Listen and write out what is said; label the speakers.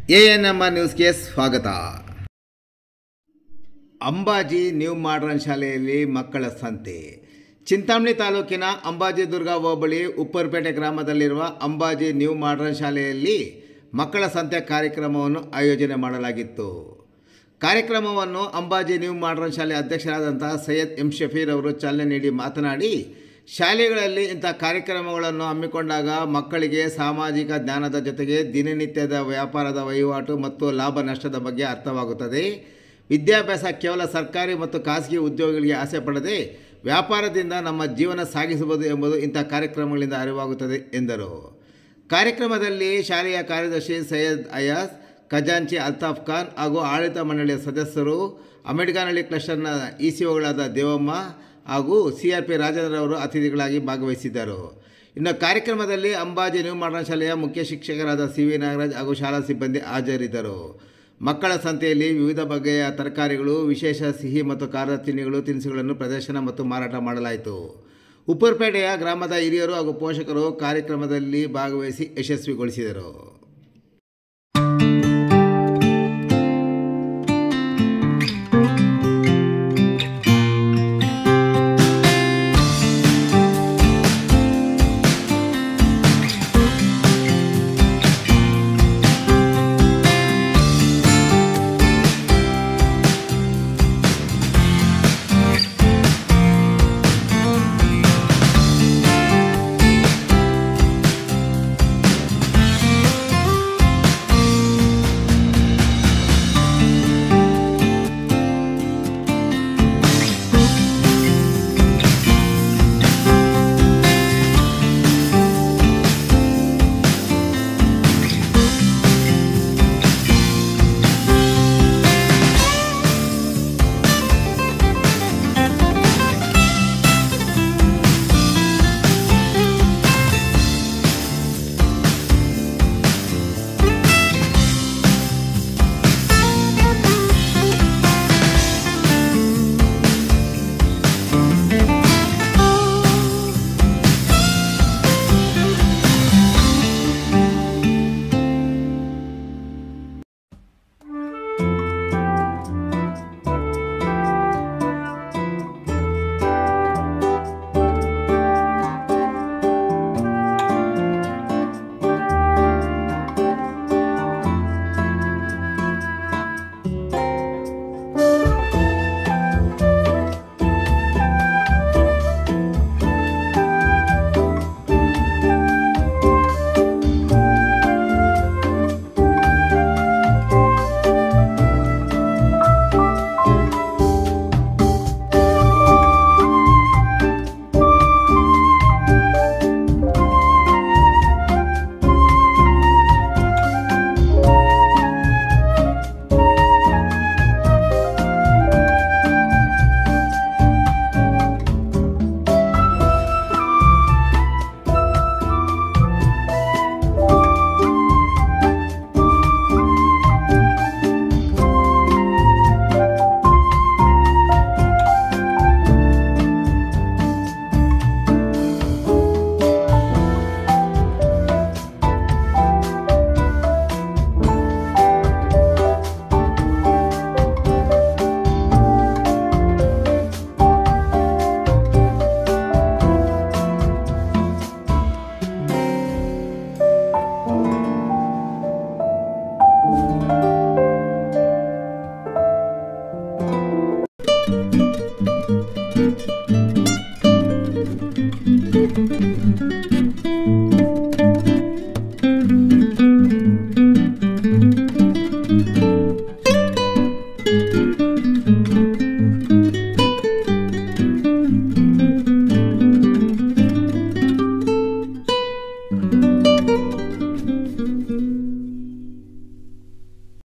Speaker 1: A N M ನ್ಯೂಸ್ಗೆ ಸ್ವಾಗತ Ambaji new modern ಶಾಲೆಯಲ್ಲಿ ಮಕ್ಕಳ ಸಂತೆ ಚಿಂತಾಮಣಿ ತಾಲೂಕಿನ ಅಂಬಾಜಿ ದುರ್ಗ ಹೋಬಳಿ ಉಪ್ಪರ್ಪೇಟೆ ಗ್ರಾಮದಲ್ಲಿರುವ ಅಂಬಾಜಿ ನ್ಯೂ ಮಾಡ್ರನ್ ಶಾಲೆಯಲ್ಲಿ ಮಕ್ಕಳ ಸಂತೆ ಕಾರ್ಯಕ್ರಮವನ್ನು ಆಯೋಜನೆ ಮಾಡಲಾಗಿತ್ತು ಕಾರ್ಯಕ್ರಮವನ್ನು ಅಂಬಾಜಿ ನ್ಯೂ ಮಾಡ್ರನ್ ಶಾಲೆ ಅಧ್ಯಕ್ಷರಾದಂತಹ ಸೈಯದ್ ಎಂ ಶಫೀರ್ ಅವರು ಚಾಲನೆ ನೀಡಿ ಮಾತನಾಡಿ ಶಾಲೆಗಳಲ್ಲಿ ಇಂಥ ಕಾರ್ಯಕ್ರಮಗಳನ್ನು ಹಮ್ಮಿಕೊಂಡಾಗ ಮಕ್ಕಳಿಗೆ ಸಾಮಾಜಿಕ ಜ್ಞಾನದ ಜೊತೆಗೆ ದಿನನಿತ್ಯದ ವ್ಯಾಪಾರದ ವಹಿವಾಟು ಮತ್ತು ಲಾಭ ನಷ್ಟದ ಬಗ್ಗೆ ಅರ್ಥವಾಗುತ್ತದೆ ವಿದ್ಯಾಭ್ಯಾಸ ಕೇವಲ ಸರ್ಕಾರಿ ಮತ್ತು ಖಾಸಗಿ ಉದ್ಯೋಗಿಗಳಿಗೆ ಆಸೆ ಪಡದೆ ವ್ಯಾಪಾರದಿಂದ ನಮ್ಮ ಜೀವನ ಸಾಗಿಸಬಹುದು ಎಂಬುದು ಇಂಥ ಕಾರ್ಯಕ್ರಮಗಳಿಂದ ಅರಿವಾಗುತ್ತದೆ ಎಂದರು ಕಾರ್ಯಕ್ರಮದಲ್ಲಿ ಶಾಲೆಯ ಕಾರ್ಯದರ್ಶಿ ಸೈಯದ್ ಅಯಾಸ್ ಖಜಾಂಚಿ ಅಲ್ತಾಫ್ ಖಾನ್ ಹಾಗೂ ಆಡಳಿತ ಮಂಡಳಿಯ ಸದಸ್ಯರು ಅಂಬೇಡ್ಕರ್ನಹಳ್ಳಿ ಕ್ಲಸ್ಟರ್ನ ಇ ಸಿ ಒಗಳಾದ ದೇವಮ್ಮ ಹಾಗೂ ಸಿ ಆರ್ ಪಿ ರಾಜೇಂದ್ರ ಅವರು ಅತಿಥಿಗಳಾಗಿ ಭಾಗವಹಿಸಿದ್ದರು ಇನ್ನು ಕಾರ್ಯಕ್ರಮದಲ್ಲಿ ಅಂಬಾಜಿ ನ್ಯೂ ಮಾಡ್ರನ್ ಶಾಲೆಯ ಮುಖ್ಯ ಶಿಕ್ಷಕರಾದ ಸಿ ವಿ ನಾಗರಾಜ್ ಹಾಗೂ ಶಾಲಾ ಸಿಬ್ಬಂದಿ ಹಾಜರಿದ್ದರು ಮಕ್ಕಳ ಸಂತೆಯಲ್ಲಿ ವಿವಿಧ ಬಗೆಯ ತರಕಾರಿಗಳು ವಿಶೇಷ ಸಿಹಿ ಮತ್ತು ಖಾರದ ತಿಂಡಿಗಳು ತಿನಿಸುಗಳನ್ನು ಪ್ರದರ್ಶನ ಮತ್ತು ಮಾರಾಟ ಮಾಡಲಾಯಿತು ಉಪ್ಪರ್ಪೇಟೆಯ ಗ್ರಾಮದ ಹಿರಿಯರು ಹಾಗೂ ಪೋಷಕರು ಕಾರ್ಯಕ್ರಮದಲ್ಲಿ ಭಾಗವಹಿಸಿ ಯಶಸ್ವಿಗೊಳಿಸಿದರು